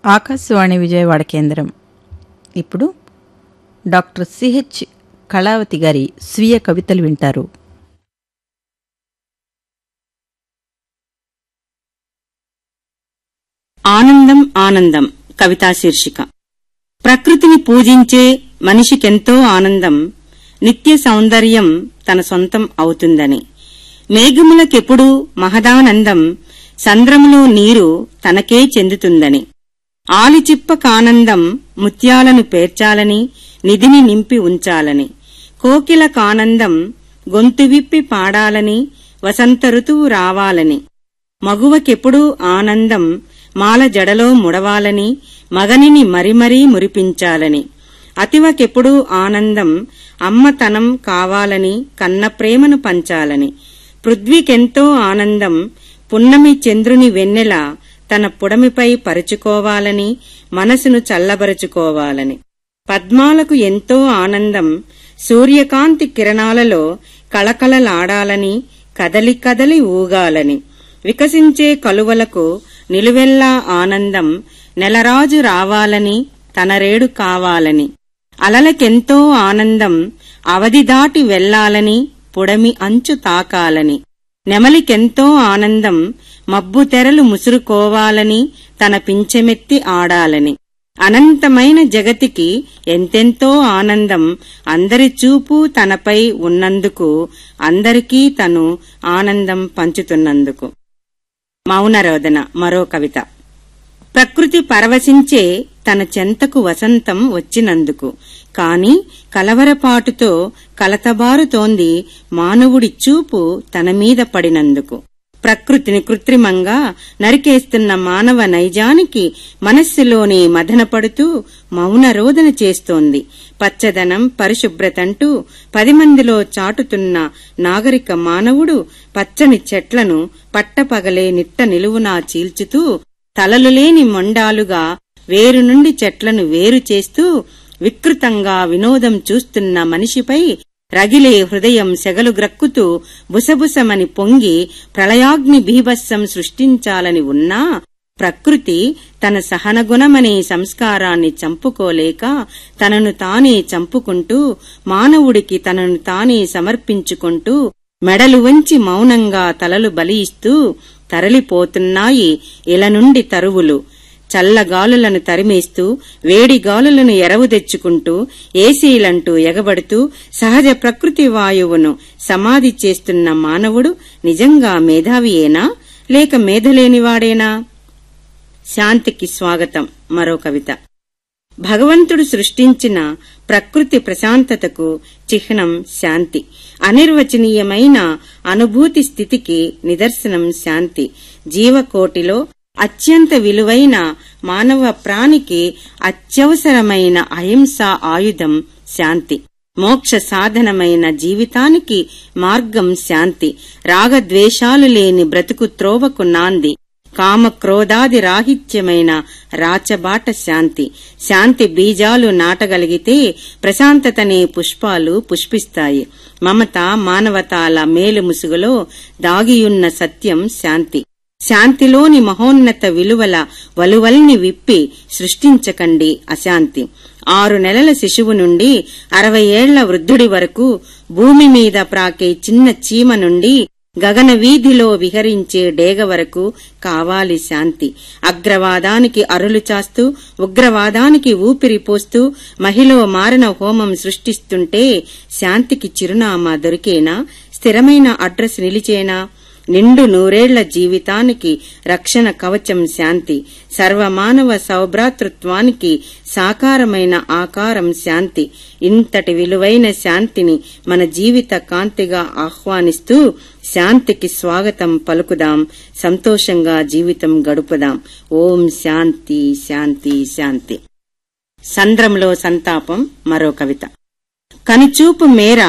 ఆకాశవాణి విజయవాడ కేంద్రం ఇప్పుడు doctor CH Kalavathi గారి స్వీయ కవితలు వింటారు ఆనందం ఆనందం కవితా శీర్షిక ప్రకృతిని పూజించే మనిషికెంతో ఆనందం నిత్య సౌందర్యం తన సొంతం అవుతుందని మేఘములకెప్పుడు మహదానందం సంద్రములో నీరు తనకే చెందుతుందని ఆలిచిప్పకానందం ముత్యాలను పేర్చాలని నిధిని నింపి ఉంచాలని కోకిలకానందం గొంతు విప్పి పాడాలని వసంత ఋతువు రావాలని మగువకెప్పుడూ ఆనందం మాల జడలో ముడవాలని మగనిని మరిమరీ మురిపించాలని అతివకెప్పుడూ ఆనందం అమ్మతనం కావాలని కన్న ప్రేమను పంచాలని పృథ్వీకెంతో ఆనందం పున్నమి చంద్రుని వెన్నెల తన పుడమిపై పరుచుకోవాలని మనసును చల్లబరుచుకోవాలని పద్మాలకు ఎంతో ఆనందం సూర్యకాంతి కిరణాలలో కళకళలాడాలని కదలి కదలి ఊగాలని వికసించే కలువలకు నిలువెల్లా ఆనందం నెలరాజు రావాలని తన రేడు కావాలని అలలకెంతో ఆనందం అవధి దాటి వెళ్లాలని పుడమి అంచు తాకాలని నెమలికెంతో ఆనందం మబ్బు తెరలు ముసురుకోవాలని తన పించెమెత్తి ఆడాలని అనంతమైన జగతికి ఎంతెంతో ఆనందం అందరి చూపు తనపై ఉన్నందుకు అందరికీ తను ఆనందం పంచుతున్నందుకు మౌనరోదన మరో కవిత ప్రకృతి పరవశించే తన చెంతకు వసంతం వచ్చినందుకు కాని కలవరపాటుతో కలతబారుతోంది మానవుడి చూపు తన మీద పడినందుకు ప్రకృతిని కృత్రిమంగా నరికేస్తున్న మానవ నైజానికి మనస్సులోనే మదనపడుతూ మౌనరోదన చేస్తోంది పచ్చదనం పరిశుభ్రతంటూ పది మందిలో చాటుతున్న నాగరిక మానవుడు పచ్చని చెట్లను పట్టపగలే నిట్ట నిలువునా చీల్చుతూ తలలు లేని మొండాలుగా వేరు నుండి చెట్లను వేరు చేస్తూ వికృతంగా వినోదం చూస్తున్న మనిషిపై రగిలే హృదయం సెగలు గ్రక్కుతూ బుసబుసమని పొంగి ప్రళయాగ్ని బీభత్సం సృష్టించాలని ఉన్నా ప్రకృతి తన సహనగుణమనే సంస్కారాన్ని చంపుకోలేక తనను తానే చంపుకుంటూ మానవుడికి తనను తానే సమర్పించుకుంటూ మెడలు వంచి మౌనంగా తలలు బలియిస్తూ తరలిపోతున్నాయి ఇల నుండి తరువులు చల్లగాలులను తరిమేస్తూ వేడిగాలులను ఎరవు తెచ్చుకుంటూ ఏసీలంటూ ఎగబడుతూ సహజ ప్రకృతి వాయువును సమాధి చేస్తున్న మానవుడు నిజంగా మేధావియేనా లేక మేధలేనివాడేనా శాంతికి స్వాగతం మరో కవిత భగవంతుడు సృష్టించిన ప్రకృతి ప్రశాంతతకు చిహ్నం శాంతి అనిర్వచనీయమైన అనుభూతి స్థితికి నిదర్శనం శాంతి జీవకోటిలో అత్యంత విలువైన మానవ ప్రాణికి అత్యవసరమైన అహింస ఆయుధం శాంతి మోక్ష సాధనమైన జీవితానికి మార్గం శాంతి రాగద్వేషాలు లేని బ్రతుకు త్రోవకు నాంది కామ క్రోధాది రాహిత్యమైన రాచబాట శాంతి శాంతి బీజాలు నాటగలిగితే ప్రశాంతతనే పుష్పాలు పుష్పిస్తాయి మమత మానవతాల మేలు ముసుగులో దాగియున్న సత్యం శాంతి శాంతిలోని మహోన్నత విలువల వలువల్ని విప్పి సృష్టించకండి అశాంతి ఆరు నెలల శిశువు నుండి అరవై ఏళ్ల వృద్ధుడి వరకు భూమి మీద ప్రాకే చిన్న చీమ నుండి గగన వీధిలో విహరించే డేగ వరకు కావాలి శాంతి అగ్రవాదానికి అరులు చాస్తూ ఉగ్రవాదానికి ఊపిరి పోస్తూ మహిళ మారణ హోమం సృష్టిస్తుంటే శాంతికి చిరునామా దొరికేనా స్థిరమైన అడ్రస్ నిలిచేనా నిండు నూరేళ్ల జీవితానికి రక్షణ కవచం శాంతి సర్వమానవ సౌభ్రాతృత్వానికి సాకారమైన ఆకారం శాంతి ఇంతటి విలువైన శాంతిని మన జీవిత కాంతిగా ఆహ్వానిస్తూ శాంతికి స్వాగతం పలుకుదాం సంతోషంగా జీవితం గడుపుదాం ఓం శాంతి శాంతి శాంతి సంద్రంలో సంతాపం మరో కవిత కనుచూపు మేర